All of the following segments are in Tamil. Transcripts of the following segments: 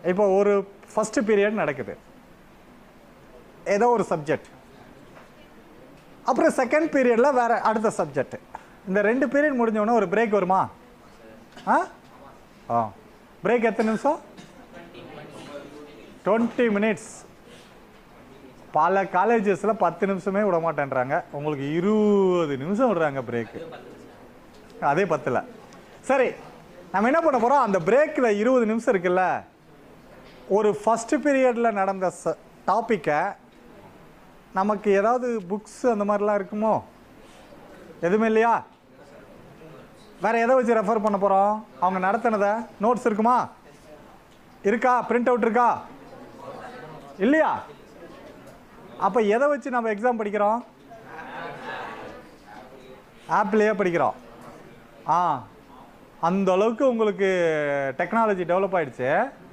இப்போ ஒரு ஃபர்ஸ்ட் பீரியட் நடக்குது ஏதோ ஒரு சப்ஜெக்ட் அப்புறம் செகண்ட் பீரியடில் வேற அடுத்த சப்ஜெக்ட் இந்த ரெண்டு பீரியட் முடிஞ்ச உடனே ஒரு பிரேக் வருமா ஆ ஆ பிரேக் எத்தனை நிமிஷம் டுவெண்ட்டி மினிட்ஸ் பல காலேஜஸில் பத்து நிமிஷமே விட மாட்டேன்றாங்க உங்களுக்கு இருபது நிமிஷம் விடுறாங்க பிரேக்கு அதே பத்தில் சரி நம்ம என்ன பண்ண போகிறோம் அந்த பிரேக்கில் இருபது நிமிஷம் இருக்குல்ல ஒரு ஃபஸ்ட் பீரியடில் நடந்த ச டாப்பிக்கை நமக்கு ஏதாவது புக்ஸ் அந்த மாதிரிலாம் இருக்குமோ எதுவுமே இல்லையா வேற எதை வச்சு ரெஃபர் பண்ண போகிறோம் அவங்க நடத்தினதை நோட்ஸ் இருக்குமா இருக்கா பிரிண்ட் அவுட் இருக்கா இல்லையா அப்போ எதை வச்சு நம்ம எக்ஸாம் படிக்கிறோம் ஆப்லேயே படிக்கிறோம் ஆ அந்த அளவுக்கு உங்களுக்கு டெக்னாலஜி டெவலப் ஆயிடுச்சு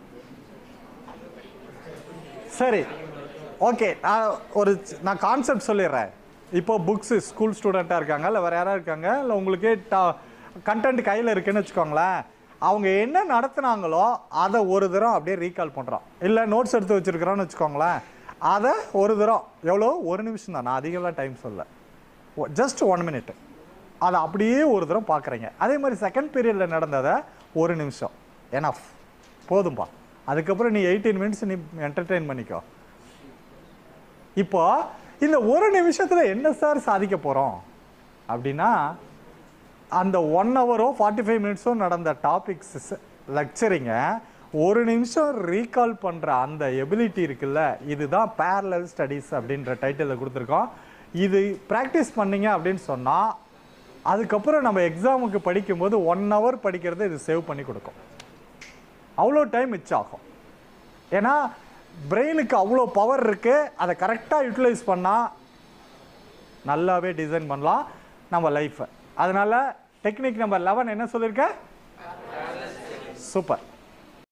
சரி ஓகே நான் ஒரு சி- நான் கான்செப்ட் சொல்லிடுறேன் இப்போ புக்ஸு ஸ்கூல் ஸ்டூடெண்ட்டாக இருக்காங்க இல்லை வேறு யாராவது இருக்காங்க இல்லை உங்களுக்கு கண்டென்ட் கையில் இருக்குன்னு வச்சுக்கோங்களேன் அவங்க என்ன நடத்துனாங்களோ அதை ஒரு தரம் அப்படியே ரீகால் பண்ணுறோம் இல்லை நோட்ஸ் எடுத்து வச்சுருக்கிறோன்னு வச்சுக்கோங்களேன் அதை ஒரு தரம் எவ்வளோ ஒரு நிமிஷம் தான் நான் அதிகமாக டைம் சொல்ல ஜஸ்ட் ஒன் மினிட் அதை அப்படியே ஒரு தரம் பார்க்குறீங்க அதே மாதிரி செகண்ட் பீரியடில் நடந்ததை ஒரு நிமிஷம் எனஃப் போதும்பா அதுக்கப்புறம் நீ எயிட்டீன் மினிட்ஸ் நீ என்டர்டெயின் பண்ணிக்கோ இப்போ இந்த ஒரு நிமிஷத்துல என்ன சார் சாதிக்க போறோம் அப்படின்னா அந்த ஒன் ஹவரோ ஃபார்ட்டி ஃபைவ் மினிட்ஸோ நடந்த டாபிக்ஸ் லெக்சரிங்க ஒரு நிமிஷம் ரீகால் பண்ற அந்த எபிலிட்டி இருக்குல்ல இதுதான் parallel ஸ்டடீஸ் அப்படின்ற டைட்டிலில் கொடுத்துருக்கோம் இது ப்ராக்டிஸ் பண்ணீங்க அப்படின்னு சொன்னா அதுக்கப்புறம் நம்ம எக்ஸாமுக்கு படிக்கும்போது ஒன் ஹவர் படிக்கிறதை இது சேவ் பண்ணி கொடுக்கும் அவ்வளோ டைம் மிச்சம் ஆகும் ஏன்னா பிரெயினுக்கு அவ்வளோ பவர் இருக்கு அதை கரெக்டாக யூட்டிலைஸ் பண்ணால் நல்லாவே டிசைன் பண்ணலாம் நம்ம லைஃப்பை அதனால டெக்னிக் நம்பர் லெவன் என்ன சொல்லியிருக்க சூப்பர்